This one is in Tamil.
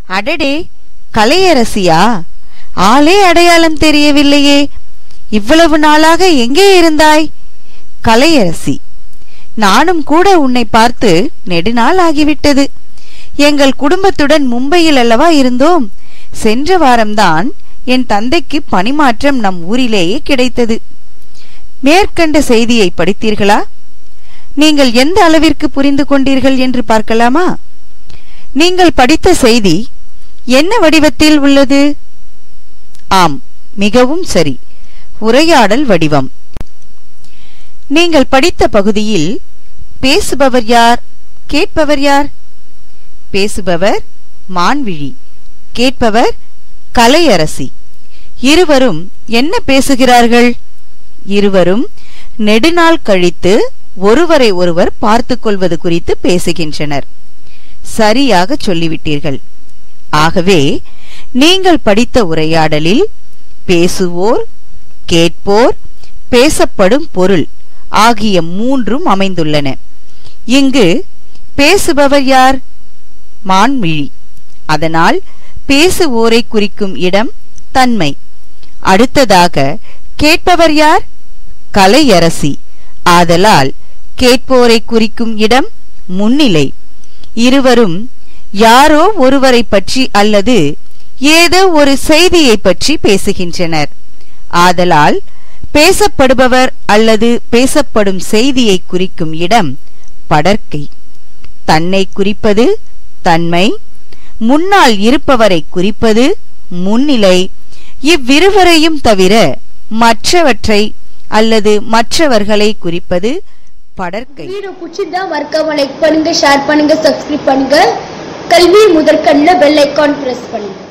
அடடே கலையரசியா ஆளே அடையாளம் தெரியவில்லையே இவ்வளவு நாளாக எங்கே இருந்தாய் கலையரசி நானும் கூட உன்னை பார்த்து நெடுநாள் ஆகிவிட்டது எங்கள் குடும்பத்துடன் மும்பையில் அல்லவா இருந்தோம் சென்ற வாரம்தான் என் தந்தைக்கு பணிமாற்றம் நம் ஊரிலேயே கிடைத்தது மேற்கண்ட செய்தியை படித்தீர்களா நீங்கள் எந்த அளவிற்கு புரிந்து கொண்டீர்கள் என்று பார்க்கலாமா நீங்கள் படித்த செய்தி என்ன வடிவத்தில் உள்ளது ஆம் மிகவும் சரி உரையாடல் வடிவம் நீங்கள் படித்த பகுதியில் பேசுபவர் யார் கேட்பவர் யார் பேசுபவர் மான்விழி கேட்பவர் கலையரசி இருவரும் என்ன பேசுகிறார்கள் இருவரும் நெடுநாள் கழித்து ஒருவரை ஒருவர் பார்த்துக் கொள்வது குறித்து பேசுகின்றனர் சரியாக சொல்லிவிட்டீர்கள் ஆகவே நீங்கள் படித்த உரையாடலில் பேசுவோர் கேட்போர் பேசப்படும் பொருள் ஆகிய மூன்றும் அமைந்துள்ளன இங்கு பேசுபவர் யார் மான்மிழி அதனால் பேசுவோரை குறிக்கும் இடம் தன்மை அடுத்ததாக கேட்பவர் யார் கலையரசி ஆதலால் கேட்போரை குறிக்கும் இடம் முன்னிலை இருவரும் யாரோ ஒருவரை பற்றி அல்லது ஏதோ ஒரு செய்தியை பற்றி பேசுகின்றனர் ஆதலால் பேசப்படுபவர் அல்லது பேசப்படும் செய்தியை குறிக்கும் இடம் படர்க்கை தன்னை குறிப்பது தன்மை முன்னால் இருப்பவரை குறிப்பது முன்னிலை இவ்விருவரையும் தவிர மற்றவற்றை அல்லது மற்றவர்களை குறிப்பது படர்க்கை வீடியோ பிடிச்சிருந்தா மறக்காம லைக் பண்ணுங்க ஷேர் பண்ணுங்க சப்ஸ்கிரைப் பண்ணுங்க கல்வி முதற்கண்ணில் பெல் ஐக்கான் பிரஸ் பண்ணுங்க